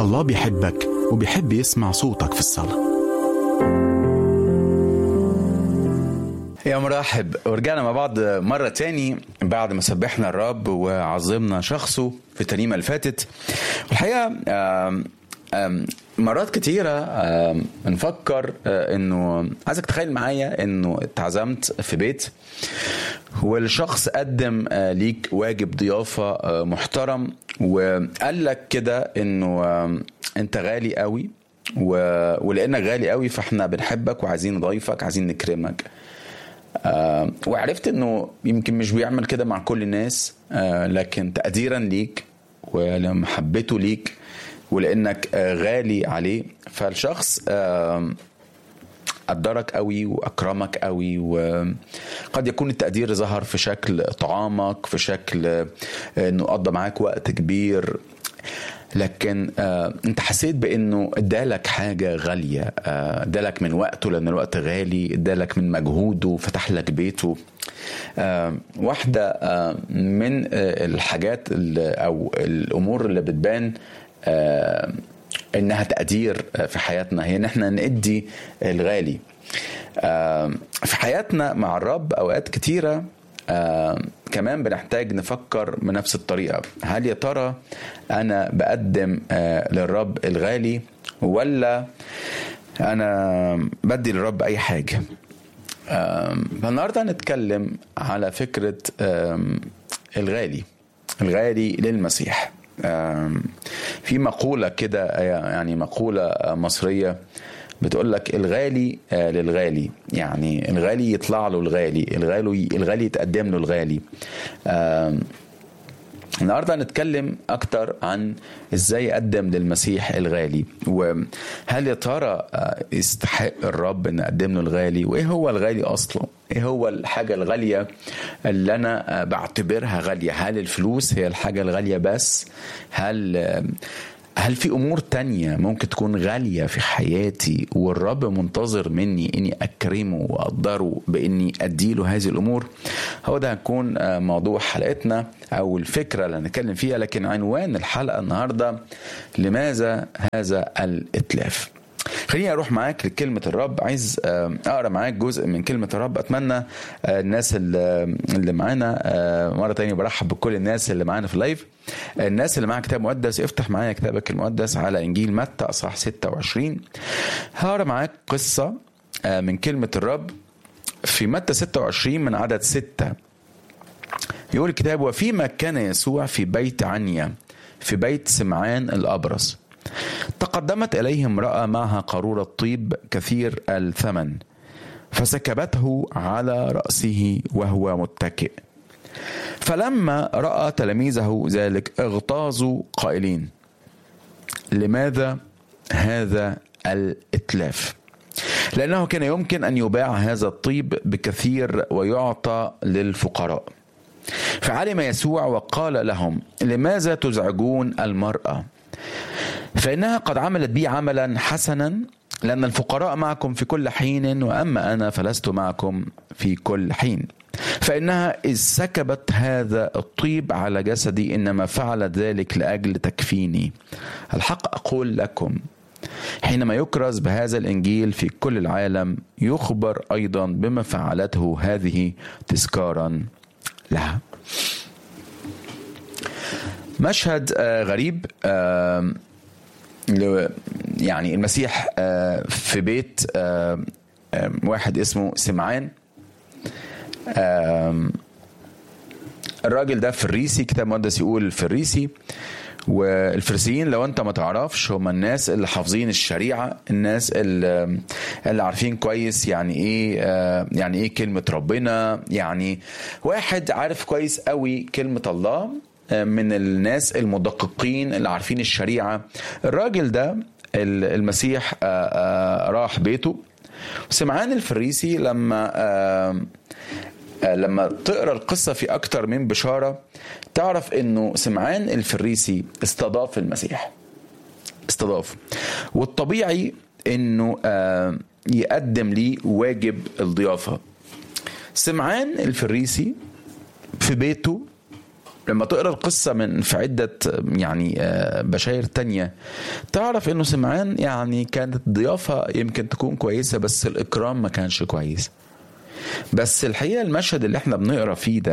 الله بيحبك وبيحب يسمع صوتك في الصلاة يا مرحب ورجعنا مع بعض مرة تاني بعد ما سبحنا الرب وعظمنا شخصه في الترنيمة اللي فاتت والحقيقة آم آم مرات كتيرة آم نفكر آه، انه عايزك تخيل معايا انه اتعزمت في بيت والشخص قدم آه، ليك واجب ضيافة آه، محترم وقال لك كده انه آم، انت غالي قوي و... ولانك غالي قوي فاحنا بنحبك وعايزين نضيفك عايزين نكرمك آه، وعرفت انه يمكن مش بيعمل كده مع كل الناس آه، لكن تقديرا ليك ولمحبته ليك ولانك آه، غالي عليه فالشخص آه، قدرك قوي واكرمك قوي وقد يكون التقدير ظهر في شكل طعامك في شكل آه، انه قضى معاك وقت كبير لكن آه انت حسيت بانه ادالك حاجه غاليه آه، ادالك من وقته لان الوقت غالي ادالك من مجهوده فتح لك بيته آه واحده آه من آه الحاجات اللي او الامور اللي بتبان آه انها تقدير آه، في حياتنا هي ان احنا ندي الغالي آه في حياتنا مع الرب اوقات كتيره آه كمان بنحتاج نفكر بنفس الطريقة هل يا ترى أنا بقدم آه للرب الغالي ولا أنا بدي للرب أي حاجة آم، فالنهاردة هنتكلم على فكرة آم، الغالي الغالي للمسيح آم، في مقولة كده يعني مقولة مصرية بتقول لك الغالي آه، للغالي يعني الغالي يطلع له الغالي الغالي الغالي يتقدم له الغالي آم، النهارده هنتكلم اكتر عن ازاي اقدم للمسيح الغالي وهل يا ترى آه، يستحق الرب ان اقدم له الغالي وايه هو الغالي اصلا ايه هو الحاجه الغاليه اللي انا آه، بعتبرها غاليه هل الفلوس هي الحاجه الغاليه بس هل آه، هل في امور تانية ممكن تكون غالية في حياتي والرب منتظر مني اني اكرمه واقدره باني اديله هذه الامور هو ده هيكون آه، موضوع حلقتنا او الفكرة اللي هنتكلم فيها لكن عنوان الحلقة النهاردة لماذا هذا الاتلاف خليني اروح معاك لكلمه الرب عايز آه، اقرا معاك جزء من كلمه الرب اتمنى آه، الناس اللي اللي معانا آه، مره تانية برحب بكل الناس اللي معانا في اللايف الناس اللي معاها كتاب مقدس افتح معايا كتابك المقدس على انجيل متى اصحاح 26 هقرا معاك قصه آه، من كلمه الرب في متى 26 من عدد 6 يقول الكتاب وفيما كان يسوع في بيت عنيا في بيت سمعان الأبرص تقدمت إليه امرأة معها قارورة طيب كثير الثمن فسكبته على رأسه وهو متكئ فلما رأى تلاميذه ذلك اغتاظوا قائلين لماذا هذا الإتلاف لأنه كان يمكن أن يباع هذا الطيب بكثير ويعطى للفقراء فعلم يسوع وقال لهم لماذا تزعجون المرأة فإنها قد عملت بي عملا حسنا لأن الفقراء معكم في كل حين وأما أنا فلست معكم في كل حين فإنها إذ سكبت هذا الطيب على جسدي إنما فعلت ذلك لأجل تكفيني الحق أقول لكم حينما يكرز بهذا الإنجيل في كل العالم يخبر أيضا بما فعلته هذه تذكارا لها مشهد آه، غريب آم، لو- يعني المسيح آه، في بيت آم، آم، واحد اسمه سمعان آم، الراجل ده فريسي كتاب مقدس يقول فريسي والفريسيين لو انت ما تعرفش هم الناس اللي حافظين الشريعه الناس اللي, اللي عارفين كويس يعني ايه آه، يعني ايه كلمه ربنا يعني واحد عارف كويس قوي كلمه الله آه، من الناس المدققين اللي عارفين الشريعه الراجل ده ال- المسيح آه، آه، راح بيته سمعان الفريسي لما آه، آه، لما تقرا القصه في اكتر من بشاره تعرف انه سمعان الفريسي استضاف المسيح استضاف والطبيعي انه آه، يقدم لي واجب الضيافه سمعان الفريسي في بيته لما تقرا القصه من في عده يعني بشاير تانية تعرف انه سمعان يعني كانت ضيافه يمكن تكون كويسه بس الاكرام ما كانش كويس بس الحقيقه المشهد اللي احنا بنقرا فيه ده